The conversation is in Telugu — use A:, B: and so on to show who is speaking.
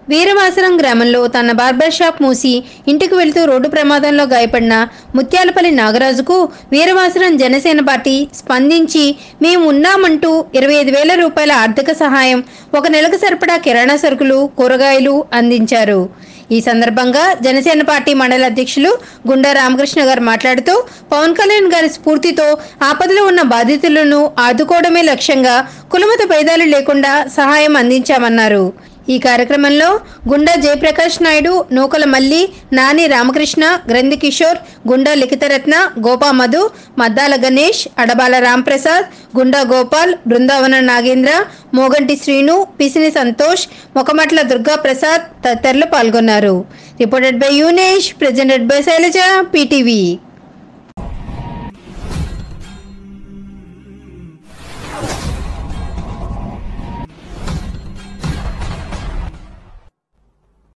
A: వీరవాసరం గ్రామంలో తన బార్బర్ షాప్ మూసి ఇంటికి వెళ్తూ రోడ్డు ప్రమాదంలో గాయపడిన ముత్యాలపల్లి నాగరాజుకు వీరవాసరం జనసేన పార్టీ స్పందించి మేము ఉన్నామంటూ ఇరవై ఐదు వేల రూపాయల ఆర్థిక సహాయం ఒక నెలకు సరిపడా కిరాణా సరుకులు కూరగాయలు అందించారు ఈ సందర్భంగా జనసేన పార్టీ మండల అధ్యక్షులు గుండా రామకృష్ణ గారు మాట్లాడుతూ పవన్ కళ్యాణ్ గారి స్ఫూర్తితో ఆపదలో ఉన్న బాధితులను ఆదుకోవడమే లక్ష్యంగా కులమత భేదాలు లేకుండా సహాయం అందించామన్నారు ఈ కార్యక్రమంలో గుండా జయప్రకాష్ నాయుడు నూకల మల్లి నాని రామకృష్ణ గ్రంథి కిషోర్ గుండా లిఖితరత్న గోపా మధు మద్దాల గణేష్ అడబాల రాంప్రసాద్ గుండా గోపాల్ బృందావన నాగేంద్ర మోగంటి శ్రీను పిసిని సంతోష్ మొకమట్ల దుర్గా ప్రసాద్ తదితరులు పాల్గొన్నారు reported by Yunesh presented by Shailaja PTV